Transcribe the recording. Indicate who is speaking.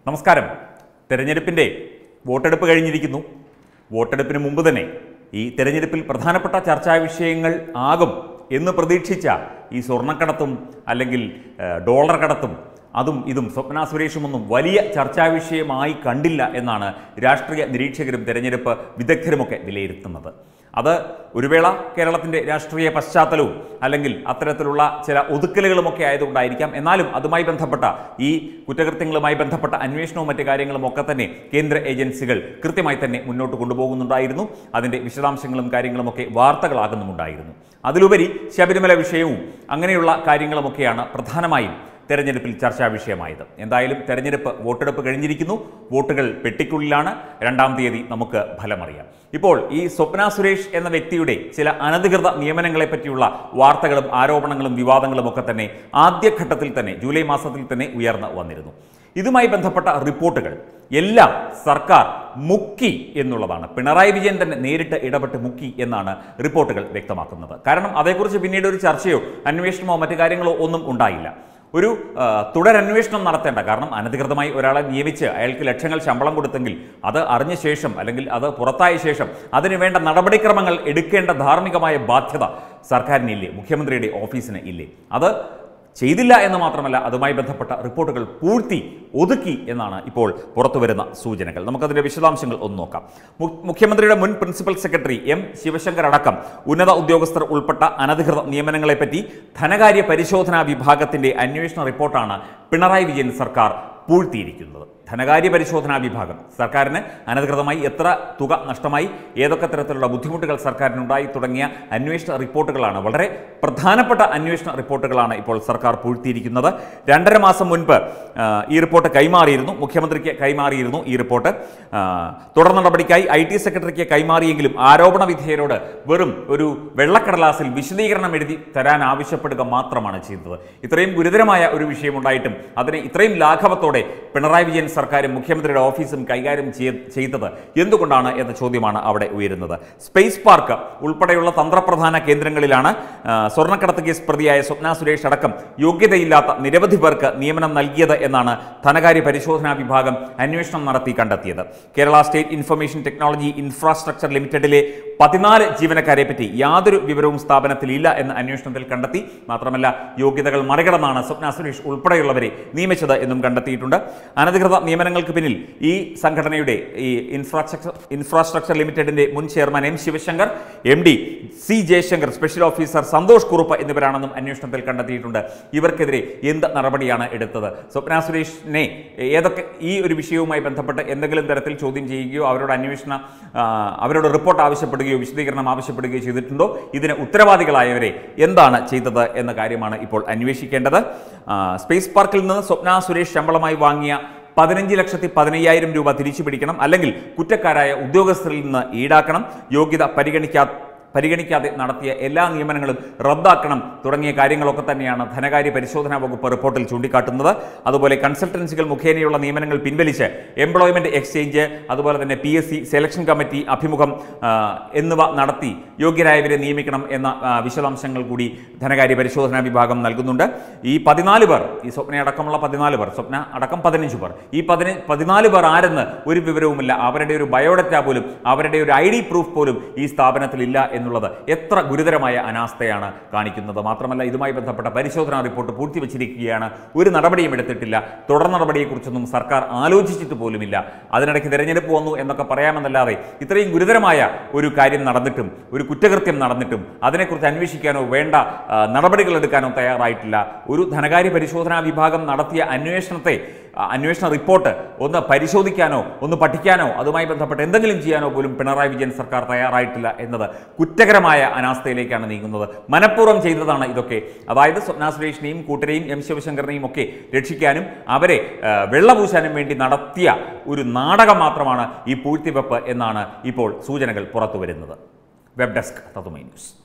Speaker 1: നമസ്കാരം തെരഞ്ഞെടുപ്പിൻ്റെ വോട്ടെടുപ്പ് കഴിഞ്ഞിരിക്കുന്നു വോട്ടെടുപ്പിന് മുമ്പ് തന്നെ ഈ തെരഞ്ഞെടുപ്പിൽ പ്രധാനപ്പെട്ട ചർച്ചാ വിഷയങ്ങൾ ആകും എന്ന് പ്രതീക്ഷിച്ച ഈ സ്വർണ്ണക്കടത്തും അല്ലെങ്കിൽ ഏഹ്, ഡോളർ കടത്തും അതും ഇതും സ്വപ്ന സുരേഷുമൊന്നും വലിയ ചർച്ചാ വിഷയമായി കണ്ടില്ല എന്നാണ് രാഷ്ട്രീയ നിരീക്ഷകരും തെരഞ്ഞെടുപ്പ് വിദഗ്ധരുമൊക്കെ വിലയിരുത്തുന്നത് അത് ഒരു വേള കേരളത്തിൻ്റെ രാഷ്ട്രീയ പശ്ചാത്തലവും അല്ലെങ്കിൽ അത്തരത്തിലുള്ള ചില ഒതുക്കലുകളുമൊക്കെ ആയതുകൊണ്ടായിരിക്കാം എന്നാലും അതുമായി ബന്ധപ്പെട്ട ഈ കുറ്റകൃത്യങ്ങളുമായി ബന്ധപ്പെട്ട അന്വേഷണവും മറ്റു കാര്യങ്ങളും ഒക്കെ തന്നെ കേന്ദ്ര ഏജൻസികൾ കൃത്യമായി തന്നെ മുന്നോട്ട് കൊണ്ടുപോകുന്നുണ്ടായിരുന്നു അതിൻ്റെ വിശദാംശങ്ങളും കാര്യങ്ങളുമൊക്കെ വാർത്തകളാകുന്നുമുണ്ടായിരുന്നു അതിലുപരി ശബരിമല വിഷയവും അങ്ങനെയുള്ള കാര്യങ്ങളുമൊക്കെയാണ് പ്രധാനമായും തെരഞ്ഞെടുപ്പിൽ ചർച്ചാ വിഷയമായത് എന്തായാലും തെരഞ്ഞെടുപ്പ് വോട്ടെടുപ്പ് കഴിഞ്ഞിരിക്കുന്നു വോട്ടുകൾ പെട്ടിക്കുള്ളിലാണ് രണ്ടാം തീയതി നമുക്ക് ഫലമറിയാം ഇപ്പോൾ ഈ സ്വപ്ന സുരേഷ് എന്ന വ്യക്തിയുടെ ചില അനധികൃത നിയമനങ്ങളെ പറ്റിയുള്ള വാർത്തകളും ആരോപണങ്ങളും വിവാദങ്ങളും ഒക്കെ തന്നെ ആദ്യഘട്ടത്തിൽ തന്നെ ജൂലൈ മാസത്തിൽ തന്നെ ഉയർന്നു വന്നിരുന്നു ഇതുമായി ബന്ധപ്പെട്ട റിപ്പോർട്ടുകൾ എല്ലാം സർക്കാർ മുക്കി എന്നുള്ളതാണ് പിണറായി വിജയൻ തന്നെ നേരിട്ട് ഇടപെട്ട് മുക്കി എന്നാണ് റിപ്പോർട്ടുകൾ വ്യക്തമാക്കുന്നത് കാരണം അതേക്കുറിച്ച് പിന്നീട് ഒരു ചർച്ചയോ അന്വേഷണമോ മറ്റു കാര്യങ്ങളോ ഒന്നും ഉണ്ടായില്ല ഒരു ആ, തുടരന്വേഷണം നടത്തേണ്ട കാരണം അനധികൃതമായി ഒരാളെ നിയമിച്ച് അയാൾക്ക് ലക്ഷങ്ങൾ ശമ്പളം കൊടുത്തെങ്കിൽ അത് അറിഞ്ഞ ശേഷം അല്ലെങ്കിൽ അത് പുറത്തായ ശേഷം അതിന് വേണ്ട നടപടിക്രമങ്ങൾ എടുക്കേണ്ട ധാർമ്മികമായ ബാധ്യത സർക്കാരിനില്ലേ മുഖ്യമന്ത്രിയുടെ ഓഫീസിന് ഇല്ലേ അത് ചെയ്തില്ല എന്ന് മാത്രമല്ല അതുമായി ബന്ധപ്പെട്ട റിപ്പോർട്ടുകൾ പൂഴ്ത്തി ഒതുക്കി എന്നാണ് ഇപ്പോൾ പുറത്തുവരുന്ന സൂചനകൾ നമുക്കതിൻ്റെ വിശദാംശങ്ങൾ ഒന്ന് നോക്കാം മു- മുഖ്യമന്ത്രിയുടെ മുൻ പ്രിൻസിപ്പൽ സെക്രട്ടറി എം ശിവശങ്കർ അടക്കം ഉന്നത ഉദ്യോഗസ്ഥർ ഉൾപ്പെട്ട അനധികൃത നിയമനങ്ങളെപ്പറ്റി ധനകാര്യ പരിശോധനാ വിഭാഗത്തിന്റെ അന്വേഷണ റിപ്പോർട്ടാണ് പിണറായി വിജയൻ സർക്കാർ പൂഴ്ത്തിയിരിക്കുന്നത് ധനകാര്യ പരിശോധനാ വിഭാഗം സർക്കാരിന് അനധികൃതമായി എത്ര തുക നഷ്ടമായി ഏതൊക്കെ തരത്തിലുള്ള ബുദ്ധിമുട്ടുകൾ സർക്കാരിനുണ്ടായി തുടങ്ങിയ അന്വേഷണ റിപ്പോർട്ടുകളാണ് വളരെ പ്രധാനപ്പെട്ട അന്വേഷണ റിപ്പോർട്ടുകളാണ് ഇപ്പോൾ സർക്കാർ പൂഴ്ത്തിയിരിക്കുന്നത് രണ്ടര മാസം മുൻപ് ആ, ഈ റിപ്പോർട്ട് കൈമാറിയിരുന്നു മുഖ്യമന്ത്രിക്ക് കൈമാറിയിരുന്നു ഈ റിപ്പോർട്ട് ആ, തുടർ നടപടിക്കായി ഐ ടി സെക്രട്ടറിക്ക് കൈമാറിയെങ്കിലും ആരോപണ വിധേയരോട് വെറും ഒരു വെള്ളക്കടലാസിൽ വിശദീകരണം എഴുതി തരാൻ ആവശ്യപ്പെടുക മാത്രമാണ് ചെയ്തത് ഇത്രയും ഗുരുതരമായ ഒരു വിഷയമുണ്ടായിട്ടും അതിനെ ഇത്രയും ലാഘവത്തോടെ പിണറായി വിജയൻ സർക്കാരും മുഖ്യമന്ത്രിയുടെ ഓഫീസും കൈകാര്യം ചെയ്യ- ചെയ്തത് എന്തുകൊണ്ടാണ് എന്ന ചോദ്യമാണ് അവിടെ ഉയരുന്നത് സ്പേസ് പാർക്ക് ഉൾപ്പെടെയുള്ള തന്ത്രപ്രധാന കേന്ദ്രങ്ങളിലാണ് ആ, സ്വർണ്ണക്കടത്ത് കേസ് പ്രതിയായ സ്വപ്ന സുരേഷ് അടക്കം യോഗ്യതയില്ലാത്ത നിരവധി പേർക്ക് നിയമനം നൽകിയത് എന്നാണ് ധനകാര്യ പരിശോധനാ വിഭാഗം അന്വേഷണം നടത്തി കണ്ടെത്തിയത് Kerala state information technology infrastructure ലിമിറ്റഡിലെ പതിനാല് ജീവനക്കാരെ പറ്റി യാതൊരു വിവരവും സ്ഥാപനത്തിൽ ഇല്ല എന്ന് അന്വേഷണത്തിൽ കണ്ടെത്തി മാത്രമല്ല യോഗ്യതകൾ മറികടന്നാണ് സ്വപ്ന സുരേഷ് ഉൾപ്പെടെയുള്ളവരെ നിയമിച്ചത് എന്നും കണ്ടെത്തിയിട്ടുണ്ട് അനധികൃത നിയമനങ്ങൾക്ക് പിന്നിൽ ഈ സംഘടനയുടെ ഈ ഇൻഫ്രാസ്ട്രക്ചർ ഇൻഫ്രാസ്ട്രക്ചർ ലിമിറ്റഡിന്റെ മുൻ chairman M Sivasankar M D C Jayasankar special officer Santhosh Kurup എന്നിവരാണെന്നും അന്വേഷണത്തിൽ കണ്ടെത്തിയിട്ടുണ്ട് ഇവർക്കെതിരെ എന്ത് നടപടിയാണ് എടുത്തത് സ്വപ്ന സുരേഷിനെ ഏതൊക്കെ ഈ ഒരു വിഷയവുമായി ബന്ധപ്പെട്ട് എന്തെങ്കിലും തരത്തിൽ ചോദ്യം ചെയ്യുകയോ അവരോട് അന്വേഷണ ആ, അവരോട് റിപ്പോർട്ട് ആവശ്യപ്പെടുകയോ വിശദീകരണം ആവശ്യപ്പെടുകയോ ചെയ്തിട്ടുണ്ടോ ഇതിന് ഉത്തരവാദികളായവരെ എന്താണ് ചെയ്തത് എന്ന കാര്യമാണ് ഇപ്പോൾ അന്വേഷിക്കേണ്ടത് ആ, സ്പേസ് പാർക്കിൽ നിന്ന് സ്വപ്ന സുരേഷ് ശമ്പളമായി വാങ്ങിയ പതിനഞ്ച് ലക്ഷത്തി പതിനയ്യായിരം രൂപ തിരിച്ചു പിടിക്കണം അല്ലെങ്കിൽ കുറ്റക്കാരായ ഉദ്യോഗസ്ഥരിൽ നിന്ന് ഈടാക്കണം യോഗ്യത പരിഗണിക്കാ പരിഗണിക്കാതെ നടത്തിയ എല്ലാ നിയമനങ്ങളും റദ്ദാക്കണം തുടങ്ങിയ കാര്യങ്ങളൊക്കെ തന്നെയാണ് ധനകാര്യ പരിശോധനാ വകുപ്പ് റിപ്പോർട്ടിൽ ചൂണ്ടിക്കാട്ടുന്നത് അതുപോലെ കൺസൾട്ടൻസികൾ മുഖേനയുള്ള നിയമനങ്ങൾ പിൻവലിച്ച് എംപ്ലോയ്മെന്റ് എക്സ്ചേഞ്ച് അതുപോലെ തന്നെ P S C selection committee അഭിമുഖം ആ, എന്നിവ നടത്തി യോഗ്യരായവരെ നിയമിക്കണം എന്ന ആ, വിശദാംശങ്ങൾ കൂടി ധനകാര്യ പരിശോധനാ വിഭാഗം നൽകുന്നുണ്ട് ഈ പതിനാല് പേർ ഈ സ്വപ്ന അടക്കമുള്ള പതിനാല് പേർ സ്വപ്ന അടക്കം പതിനഞ്ച് പേർ ഈ പതിന പതിനാല് പേർ ആരെന്ന് ഒരു വിവരവുമില്ല അവരുടെ ഒരു ബയോഡറ്റ പോലും അവരുടെ ഒരു ഐ ഡി പ്രൂഫ് പോലും ഈ സ്ഥാപനത്തിൽ ഇല്ല എന്നുള്ളത് എത്ര ഗുരുതരമായ അനാസ്ഥയാണ് കാണിക്കുന്നത് മാത്രമല്ല ഇതുമായി ബന്ധപ്പെട്ട പരിശോധനാ റിപ്പോർട്ട് പൂഴ്ത്തിവെച്ചിരിക്കുകയാണ് ഒരു നടപടിയും എടുത്തിട്ടില്ല തുടർ നടപടിയെക്കുറിച്ചൊന്നും സർക്കാർ ആലോചിച്ചിട്ട് പോലുമില്ല അതിനിടയ്ക്ക് തിരഞ്ഞെടുപ്പ് വന്നു എന്നൊക്കെ പറയാമെന്നല്ലാതെ ഇത്രയും ഗുരുതരമായ ഒരു കാര്യം നടന്നിട്ടും ഒരു കുറ്റകൃത്യം നടന്നിട്ടും അതിനെക്കുറിച്ച് അന്വേഷിക്കാനോ വേണ്ട ആ, നടപടികൾ എടുക്കാനോ തയ്യാറായിട്ടില്ല ഒരു ധനകാര്യ പരിശോധനാ വിഭാഗം നടത്തിയ അന്വേഷണത്തെ ആ, അന്വേഷണ റിപ്പോർട്ട് ഒന്ന് പരിശോധിക്കാനോ ഒന്ന് പഠിക്കാനോ അതുമായി ബന്ധപ്പെട്ട് എന്തെങ്കിലും ചെയ്യാനോ പോലും പിണറായി വിജയൻ സർക്കാർ തയ്യാറായിട്ടില്ല എന്നത് കുറ്റകരമായ അനാസ്ഥയിലേക്കാണ് നീങ്ങുന്നത് മനഃപൂർവ്വം ചെയ്തതാണ് ഇതൊക്കെ അതായത് സ്വപ്ന സുരേഷിനെയും കൂട്ടരെയും എം ശിവശങ്കറിനെയും ഒക്കെ രക്ഷിക്കാനും അവരെ ആ, വെള്ളപൂശാനും വേണ്ടി നടത്തിയ ഒരു നാടകം മാത്രമാണ് ഈ പൂഴ്ത്തിവെപ്പ് എന്നാണ് ഇപ്പോൾ സൂചനകൾ പുറത്തു വരുന്നത് വെബ് ഡെസ്ക് തത്തുമൈ ന്യൂസ്